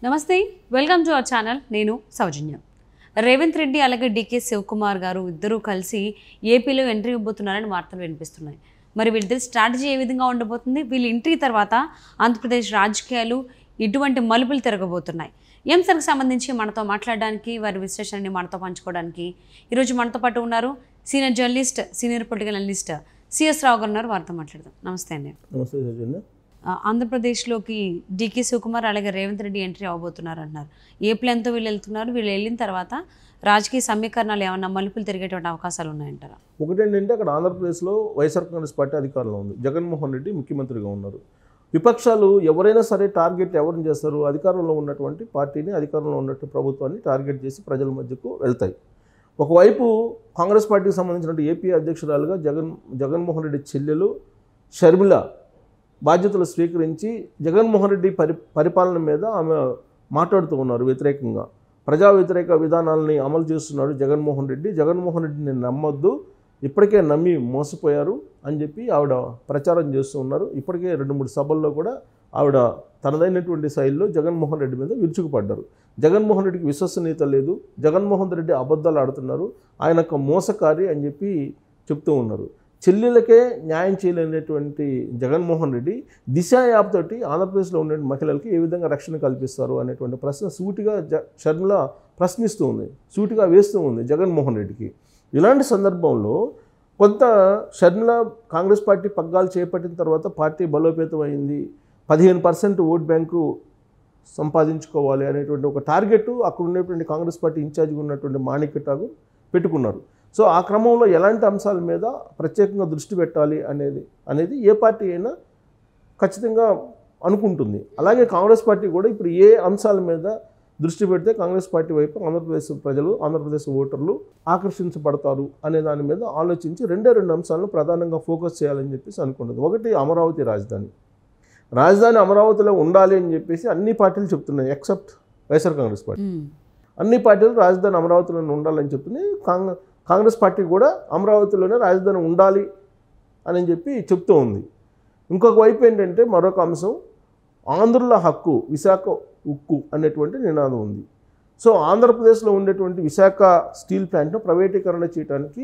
నమస్తే welcome to our channel నేను సౌజన్య రేవంత్ రెడ్డి అలాగే డికే శివకుమార్ గారు ఇద్దరూ కలిసి ఏపీలో ఎంట్రీ ఇవ్వబోతున్నారని వార్తలు వినిపిస్తున్నాయి మరి వీళ్ళిద్దరి స్ట్రాటజీ ఏ విధంగా ఉండబోతుంది వీళ్ళ ఎంట్రీ తర్వాత ఆంధ్రప్రదేశ్ రాజకీయాలు ఇటువంటి మలుపులు తిరగబోతున్నాయి ఈ అంశానికి సంబంధించి మనతో మాట్లాడడానికి వారి విశ్లేషణని మనతో పంచుకోవడానికి ఈరోజు మనతో పాటు ఉన్నారు senior journalist senior political analyst CS Rao గారు ఉన్నారు వారితో మాట్లాడదాం నమస్తే అండి నమస్తే సౌజన్య ఆ, ఆంధ్రప్రదేశ్లోకి డికే శివకుమార్ అలాగే రేవంత్ రెడ్డి ఎంట్రీ అవ్వబోతున్నారు అంటున్నారు ఏ ప్లాన్తో వీళ్ళు వెళ్తున్నారు వీళ్ళు వెళ్ళిన తర్వాత రాజకీయ సమీకరణాలు ఏమన్నా మలుపులు తిరిగేటువంటి అవకాశాలు ఉన్నాయంటారా ఒకటేంటంటే అక్కడ ఆంధ్రప్రదేశ్లో వైఎస్ఆర్ కాంగ్రెస్ పార్టీ అధికారంలో ఉంది జగన్మోహన్ రెడ్డి ముఖ్యమంత్రిగా ఉన్నారు విపక్షాలు ఎవరైనా సరే టార్గెట్ ఎవరిని చేస్తారు అధికారంలో ఉన్నటువంటి పార్టీని అధికారంలో ఉన్నటువంటి ప్రభుత్వాన్ని టార్గెట్ చేసి ప్రజల మధ్యకు వెళ్తాయి ఒకవైపు కాంగ్రెస్ పార్టీకి సంబంధించిన ఏపీ అధ్యక్షురాలుగా జగన్ జగన్మోహన్ రెడ్డి చెల్లెలు షర్మిల బాధ్యతలు స్వీకరించి జగన్మోహన్ రెడ్డి పరి పరిపాలన మీద ఆమె మాట్లాడుతూ ఉన్నారు వ్యతిరేకంగా ప్రజా వ్యతిరేక విధానాలని అమలు చేస్తున్నాడు జగన్మోహన్ రెడ్డి జగన్మోహన్ రెడ్డిని నమ్మొద్దు ఇప్పటికే నమ్మి మోసపోయారు అని చెప్పి ఆవిడ ప్రచారం చేస్తూ ఉన్నారు ఇప్పటికే రెండు మూడు సభల్లో కూడా ఆవిడ తనదైనటువంటి శైలిలో జగన్మోహన్ రెడ్డి మీద విరుచుకుపడ్డారు జగన్మోహన్ రెడ్డికి విశ్వసనీయత లేదు జగన్మోహన్ రెడ్డి అబద్ధాలు ఆడుతున్నారు ఆయన ఒక మోసకారి అని చెప్పి చెప్తూ ఉన్నారు చెల్లెలకే న్యాయం చేయలేనటువంటి జగన్మోహన్ రెడ్డి దిశ యాప్ తోటి ఆంధ్రప్రదేశ్లో ఉండే మహిళలకి ఏ విధంగా రక్షణ కల్పిస్తారు అనేటువంటి ప్రశ్న సూటిగా జ షర్మిల ప్రశ్నిస్తూ ఉంది సూటిగా వేస్తూ ఉంది జగన్మోహన్ రెడ్డికి ఇలాంటి సందర్భంలో కొంత షర్మిల కాంగ్రెస్ పార్టీ పగ్గాలు చేపట్టిన తర్వాత పార్టీ బలోపేతం అయింది పదిహేను పర్సెంట్ ఓట్ బ్యాంకు సంపాదించుకోవాలి అనేటువంటి ఒక టార్గెట్ అక్కడ ఉన్నటువంటి కాంగ్రెస్ పార్టీ ఇన్ఛార్జ్గా ఉన్నటువంటి మాణిక్య ఠాగూర్ పెట్టుకున్నారు సో ఆ క్రమంలో ఎలాంటి అంశాల మీద ప్రత్యేకంగా దృష్టి పెట్టాలి అనేది అనేది ఏ పార్టీ అయినా ఖచ్చితంగా అనుకుంటుంది అలాగే కాంగ్రెస్ పార్టీ కూడా ఇప్పుడు ఏ అంశాల మీద దృష్టి పెడితే కాంగ్రెస్ పార్టీ వైపు ఆంధ్రప్రదేశ్ ప్రజలు ఆంధ్రప్రదేశ్ ఓటర్లు ఆకర్షించబడతారు అనే దాని మీద ఆలోచించి రెండే రెండు అంశాలను ప్రధానంగా ఫోకస్ చేయాలని చెప్పేసి అనుకుంటుంది ఒకటి అమరావతి రాజధాని రాజధాని అమరావతిలో ఉండాలి అని చెప్పేసి అన్ని పార్టీలు చెప్తున్నాయి ఎక్సెప్ట్ వైఎస్ఆర్ కాంగ్రెస్ పార్టీ అన్ని పార్టీలు రాజధాని అమరావతిలో ఉండాలని చెప్తున్నాయి కాంగ్రెస్ కాంగ్రెస్ పార్టీ కూడా అమరావతిలోనే రాజధాని ఉండాలి అని చెప్పి చెప్తూ ఉంది ఇంకొక వైపు ఏంటంటే మరొక అంశం ఆంధ్రుల హక్కు విశాఖ ఉక్కు అనేటువంటి నినాదం ఉంది సో ఆంధ్రప్రదేశ్లో ఉండేటువంటి విశాఖ స్టీల్ ప్లాంట్ను ప్రైవేటీకరణ చేయడానికి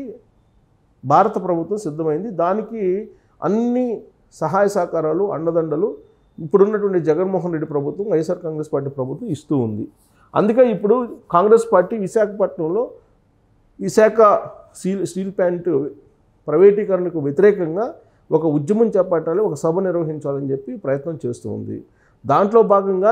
భారత ప్రభుత్వం సిద్ధమైంది దానికి అన్ని సహాయ సహకారాలు అండదండలు ఇప్పుడున్నటువంటి జగన్మోహన్ రెడ్డి ప్రభుత్వం వైఎస్ఆర్ కాంగ్రెస్ పార్టీ ప్రభుత్వం ఇస్తూ ఉంది అందుకే ఇప్పుడు కాంగ్రెస్ పార్టీ విశాఖపట్నంలో విశాఖ స్టీల్ స్టీల్ ప్లాంట్ ప్రైవేటీకరణకు వ్యతిరేకంగా ఒక ఉద్యమం చేపట్టాలి ఒక సభ నిర్వహించాలని చెప్పి ప్రయత్నం చేస్తూ ఉంది దాంట్లో భాగంగా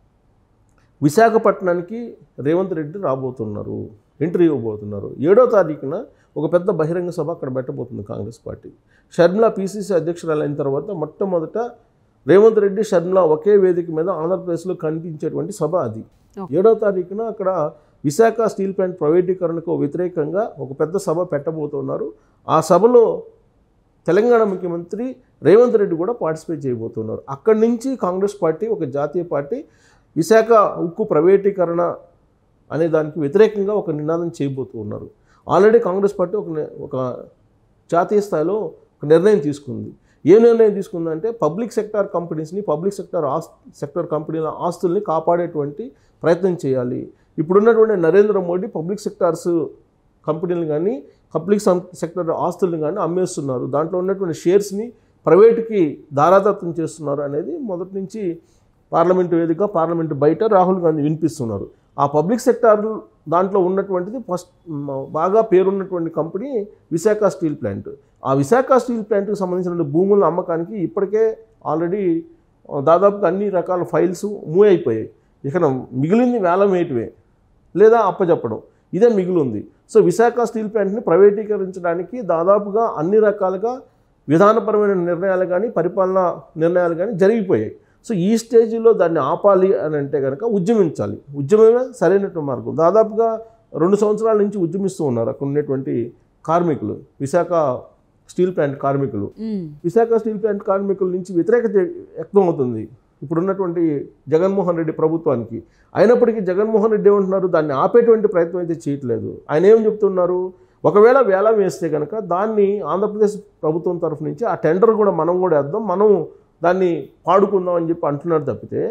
విశాఖపట్నానికి రేవంత్ రెడ్డి రాబోతున్నారు ఎంట్రీ ఇవ్వబోతున్నారు ఏడో తారీఖున ఒక పెద్ద బహిరంగ సభ అక్కడ పెట్టబోతుంది కాంగ్రెస్ పార్టీ షర్మిల పీసీసీ అధ్యక్షురాలు అయిన తర్వాత మొట్టమొదట రేవంత్ రెడ్డి షర్మిల ఒకే వేదిక మీద ఆంధ్రప్రదేశ్లో కనిపించేటువంటి సభ అది ఏడో తారీఖున అక్కడ విశాఖ స్టీల్ ప్లాంట్ ప్రైవేటీకరణకు వ్యతిరేకంగా ఒక పెద్ద సభ పెట్టబోతున్నారు ఆ సభలో తెలంగాణ ముఖ్యమంత్రి రేవంత్ రెడ్డి కూడా పార్టిసిపేట్ చేయబోతున్నారు అక్కడి నుంచి కాంగ్రెస్ పార్టీ ఒక జాతీయ పార్టీ విశాఖ ఉక్కు ప్రైవేటీకరణ అనే దానికి వ్యతిరేకంగా ఒక నినాదం చేయబోతూ ఉన్నారు ఆల్రెడీ కాంగ్రెస్ పార్టీ ఒక ని- ఒక జాతీయ స్థాయిలో ఒక నిర్ణయం తీసుకుంది ఏ నిర్ణయం తీసుకుందంటే పబ్లిక్ సెక్టార్ కంపెనీస్ని పబ్లిక్ సెక్టార్ ఆస్ సెక్టార్ కంపెనీల ఆస్తుల్ని కాపాడేటువంటి ప్రయత్నం చేయాలి ఇప్పుడున్నటువంటి నరేంద్ర మోడీ పబ్లిక్ సెక్టార్స్ కంపెనీలు కానీ పబ్లిక్ సం- సెక్టర్ ఆస్తులను కానీ అమ్మేస్తున్నారు దాంట్లో ఉన్నటువంటి షేర్స్ని ప్రైవేటుకి దారాదత్తం చేస్తున్నారు అనేది మొదటి నుంచి పార్లమెంటు వేదిక పార్లమెంటు బయట రాహుల్ గాంధీ వినిపిస్తున్నారు ఆ పబ్లిక్ సెక్టార్ దాంట్లో ఉన్నటువంటిది ఫస్ట్ మ- బాగా పేరున్నటువంటి కంపెనీ విశాఖ స్టీల్ ప్లాంట్ ఆ విశాఖ స్టీల్ ప్లాంట్కి సంబంధించిన భూముల అమ్మకానికి ఇప్పటికే ఆల్రెడీ ఆ, దాదాపుగా అన్ని రకాల ఫైల్స్ మూవ్ అయిపోయాయి ఇక మిగిలింది వేలం వేయటమే లేదా అప్పచెప్పడం ఇదే మిగిలింది సో విశాఖ స్టీల్ ప్లాంట్ని ప్రైవేటీకరించడానికి దాదాపుగా అన్ని రకాలుగా విధానపరమైన నిర్ణయాలు కానీ పరిపాలనా నిర్ణయాలు కానీ జరిగిపోయాయి సో ఈ స్టేజ్లో దాన్ని ఆపాలి అని అంటే కనుక ఉద్యమించాలి ఉద్యమమే సరైనటువంటి మార్గం దాదాపుగా రెండు సంవత్సరాల నుంచి ఉద్యమిస్తూ ఉన్నారు అక్కడ ఉన్నటువంటి కార్మికులు విశాఖ స్టీల్ ప్లాంట్ కార్మికులు విశాఖ స్టీల్ ప్లాంట్ కార్మికుల నుంచి వ్యతిరేకత వ్యక్తం అవుతుంది ఇప్పుడున్నటువంటి జగన్మోహన్ రెడ్డి ప్రభుత్వానికి అయినప్పటికీ జగన్మోహన్ రెడ్డి ఏమంటున్నారు దాన్ని ఆపేటువంటి ప్రయత్నం అయితే చేయట్లేదు ఆయన ఏం చెప్తున్నారు ఒకవేళ వేలం వేస్తే కనుక దాన్ని ఆంధ్రప్రదేశ్ ప్రభుత్వం తరఫు నుంచి ఆ టెండర్ కూడా మనం కూడా వేద్దాం మనం దాన్ని పాడుకుందాం అని చెప్పి అంటున్నారు తప్పితే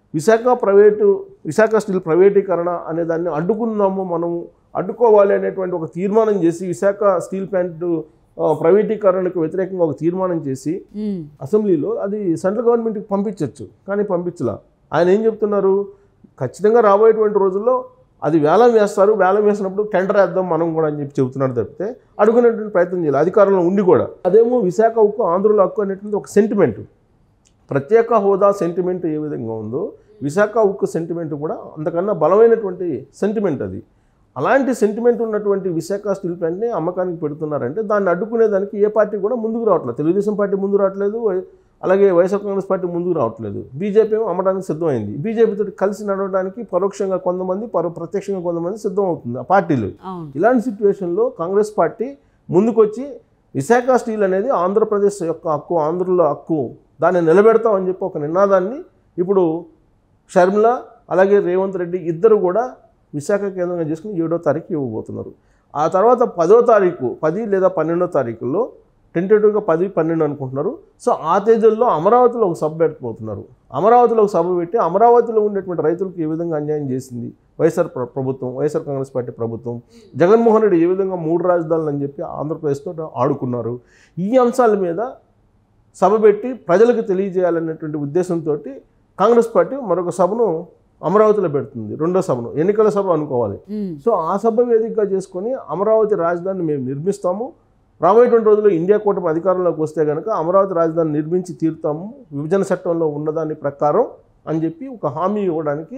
విశాఖ ప్రైవేటు విశాఖ స్టీల్ ప్రైవేటీకరణ అనే దాన్ని అడ్డుకుందాము మనము అడ్డుకోవాలి అనేటువంటి ఒక తీర్మానం చేసి విశాఖ స్టీల్ ప్లాంట్ ఆ, ప్రైవేటీకరణకు వ్యతిరేకంగా ఒక తీర్మానం చేసి ఉమ్, అసెంబ్లీలో అది సెంట్రల్ గవర్నమెంట్కి పంపించవచ్చు కానీ పంపించలా ఆయన ఏం చెప్తున్నారు ఖచ్చితంగా రాబోయేటువంటి రోజుల్లో అది వేలం వేస్తారు వేలం వేసినప్పుడు టెండర్ వేద్దాం మనం కూడా అని చెప్పి చెబుతున్నారు తప్పితే అడుగునేటువంటి ప్రయత్నం చేయాలి అధికారంలో ఉండి కూడా అదేమో విశాఖ ఉక్కు ఆంధ్రుల హక్కు అనేటువంటి ఒక సెంటిమెంట్ ప్రత్యేక హోదా సెంటిమెంట్ ఏ విధంగా ఉందో విశాఖ ఉక్కు సెంటిమెంట్ కూడా అంతకన్నా బలమైనటువంటి సెంటిమెంట్ అది అలాంటి సెంటిమెంట్ ఉన్నటువంటి విశాఖ స్టీల్ ప్లాంట్ని అమ్మకానికి పెడుతున్నారంటే దాన్ని అడ్డుకునేదానికి ఏ పార్టీ కూడా ముందుకు రావట్లేదు తెలుగుదేశం పార్టీ ముందు రావట్లేదు వై- అలాగే వైఎస్ఆర్ కాంగ్రెస్ పార్టీ ముందుకు రావట్లేదు బీజేపీ ఏమో అమ్మడానికి సిద్ధమైంది బీజేపీతో కలిసి నడవడానికి పరోక్షంగా కొంతమంది పరో ప్రత్యక్షంగా కొంతమంది సిద్ధం అవుతుంది ఆ పార్టీలు అవును ఇలాంటి సిచ్యువేషన్లో కాంగ్రెస్ పార్టీ ముందుకొచ్చి విశాఖ స్టీల్ అనేది ఆంధ్రప్రదేశ్ యొక్క హక్కు ఆంధ్రుల హక్కు దాన్ని నిలబెడతామని చెప్పి ఒక నినాదాన్ని ఇప్పుడు షర్మిల అలాగే రేవంత్ రెడ్డి ఇద్దరు కూడా విశాఖ కేంద్రంగా చేసుకుని ఏడో తారీఖు ఇవ్వబోతున్నారు ఆ తర్వాత పదో తారీఖు పది లేదా పన్నెండో తారీఖుల్లో టెంటేటివ్గా పది పన్నెండు అనుకుంటున్నారు సో ఆ తేదీల్లో అమరావతిలో ఒక సభ పెట్టబోతున్నారు అమరావతిలో ఒక సభ పెట్టి అమరావతిలో ఉండేటువంటి రైతులకు ఏ విధంగా అన్యాయం చేసింది వైఎస్ఆర్ ప్ర- ప్రభుత్వం వైఎస్ఆర్ కాంగ్రెస్ పార్టీ ప్రభుత్వం జగన్మోహన్ రెడ్డి ఏ విధంగా మూడు రాజధానులు అని చెప్పి ఆంధ్రప్రదేశ్తో ఆడుకున్నారు ఈ అంశాల మీద సభ పెట్టి ప్రజలకు తెలియజేయాలనేటువంటి ఉద్దేశంతో కాంగ్రెస్ పార్టీ మరొక సభను అమరావతిలో పెడుతుంది రెండో సభను ఎన్నికల సభ అనుకోవాలి ఉమ్, సో ఆ సభ వేదికగా చేసుకొని అమరావతి రాజధానిని మేము నిర్మిస్తాము రాబోయేటువంటి రోజుల్లో ఇండియా కూటమి అధికారంలోకి వస్తే కనుక అమరావతి రాజధాని నిర్మించి తీరుతాము విభజన చట్టంలో ఉన్నదాని ప్రకారం అని చెప్పి ఒక హామీ ఇవ్వడానికి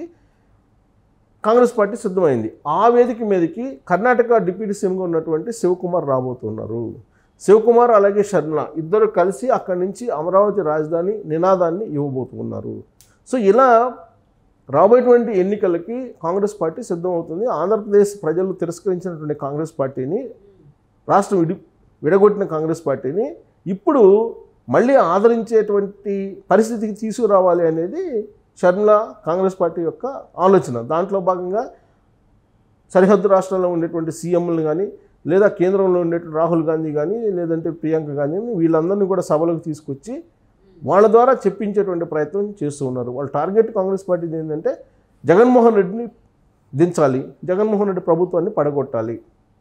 కాంగ్రెస్ పార్టీ సిద్ధమైంది ఆ వేదిక మీదకి కర్ణాటక డిప్యూటీ సీఎంగా ఉన్నటువంటి శివకుమార్ రాబోతున్నారు శివకుమార్ అలాగే శర్మిల ఇద్దరు కలిసి అక్కడి నుంచి అమరావతి రాజధాని నినాదాన్ని ఇవ్వబోతున్నారు సో ఇలా రాబోయేటువంటి ఎన్నికలకి కాంగ్రెస్ పార్టీ సిద్ధమవుతుంది ఆంధ్రప్రదేశ్ ప్రజలు తిరస్కరించినటువంటి కాంగ్రెస్ పార్టీని రాష్ట్రం విడి విడగొట్టిన కాంగ్రెస్ పార్టీని ఇప్పుడు మళ్ళీ ఆదరించేటువంటి పరిస్థితికి తీసుకురావాలి అనేది షర్మిల కాంగ్రెస్ పార్టీ యొక్క ఆలోచన దాంట్లో భాగంగా సరిహద్దు రాష్ట్రాల్లో ఉండేటువంటి సీఎంలు కానీ లేదా కేంద్రంలో ఉండేటువంటి రాహుల్ గాంధీ కానీ లేదంటే ప్రియాంక గాంధీ వీళ్ళందరినీ కూడా సభలకు తీసుకొచ్చి వాళ్ళ ద్వారా చెప్పించేటువంటి ప్రయత్నం చేస్తూ ఉన్నారు వాళ్ళ టార్గెట్ కాంగ్రెస్ పార్టీది ఏంటంటే జగన్మోహన్ రెడ్డిని దించాలి జగన్మోహన్ రెడ్డి ప్రభుత్వాన్ని పడగొట్టాలి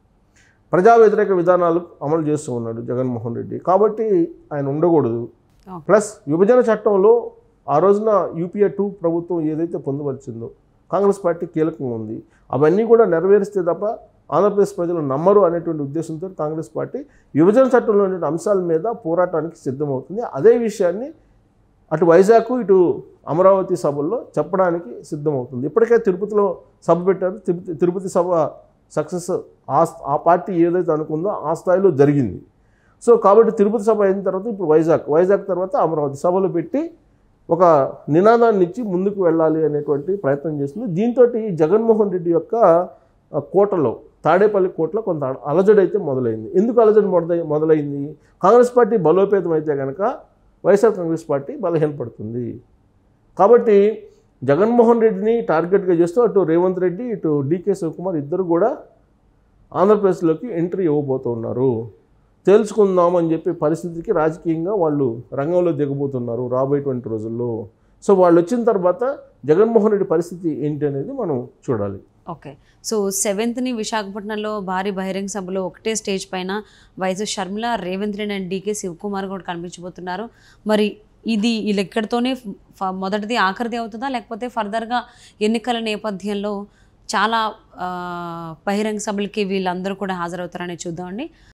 ప్రజా వ్యతిరేక విధానాలు అమలు చేస్తూ ఉన్నాడు జగన్మోహన్ రెడ్డి కాబట్టి ఆయన ఉండకూడదు Okay. ప్లస్ విభజన చట్టంలో ఆ రోజున యూపీఏ టూ ప్రభుత్వం ఏదైతే పొందుపరిచిందో కాంగ్రెస్ పార్టీ కీలకంగా ఉంది అవన్నీ కూడా నెరవేరిస్తే తప్ప ఆంధ్రప్రదేశ్ ప్రజలు నమ్మరు అనేటువంటి ఉద్దేశంతో కాంగ్రెస్ పార్టీ విభజన చట్టంలో ఉండే అంశాల మీద పోరాటానికి సిద్ధమవుతుంది అదే విషయాన్ని అటు వైజాగ్ ఇటు అమరావతి సభల్లో చెప్పడానికి సిద్ధమవుతుంది ఇప్పటికే తిరుపతిలో సభ పెట్టారు తిరుపతి తిరుపతి సభ సక్సెస్ ఆ ఆ పార్టీ ఏదైతే అనుకుందో ఆ స్థాయిలో జరిగింది సో కాబట్టి తిరుపతి సభ అయిన తర్వాత ఇప్పుడు వైజాగ్ వైజాగ్ తర్వాత అమరావతి సభలు పెట్టి ఒక నినాదాన్ని ఇచ్చి ముందుకు వెళ్ళాలి అనేటువంటి ప్రయత్నం చేస్తుంది దీంతో జగన్మోహన్ రెడ్డి యొక్క ఆ, కోటలో తాడేపల్లి కోటలో కొంత అలజడి అయితే మొదలైంది ఎందుకు అలజడి మొదలై మొదలైంది కాంగ్రెస్ పార్టీ బలోపేతం అయితే కనుక వైఎస్ఆర్ కాంగ్రెస్ పార్టీ బలహీనపడుతుంది కాబట్టి జగన్మోహన్ రెడ్డిని టార్గెట్గా చేస్తూ అటు రేవంత్ రెడ్డి ఇటు డీకే శివకుమార్ ఇద్దరు కూడా ఆంధ్రప్రదేశ్లోకి ఎంట్రీ ఇవ్వబోతున్నారు తేల్చుకుందాం అని చెప్పి పరిస్థితికి రాజకీయంగా వాళ్ళు రంగంలో దిగబోతున్నారు రాబోయేటువంటి రోజుల్లో సో వాళ్ళు వచ్చిన తర్వాత జగన్మోహన్ రెడ్డి పరిస్థితి ఏంటి అనేది మనం చూడాలి ఓకే సో సెవెంత్ని విశాఖపట్నంలో భారీ బహిరంగ సభలో ఒకటే స్టేజ్ పైన YS Sharmila Revanth Reddy and DK Shivakumar కూడా కనిపించబోతున్నారు మరి ఇది వీళ్ళు ఎక్కడితోనే ఫ- మొదటిది ఆఖరిది అవుతుందా లేకపోతే ఫర్దర్గా ఎన్నికల నేపథ్యంలో చాలా ఆ, బహిరంగ సభలకి వీళ్ళందరూ కూడా హాజరవుతారని చూద్దామండి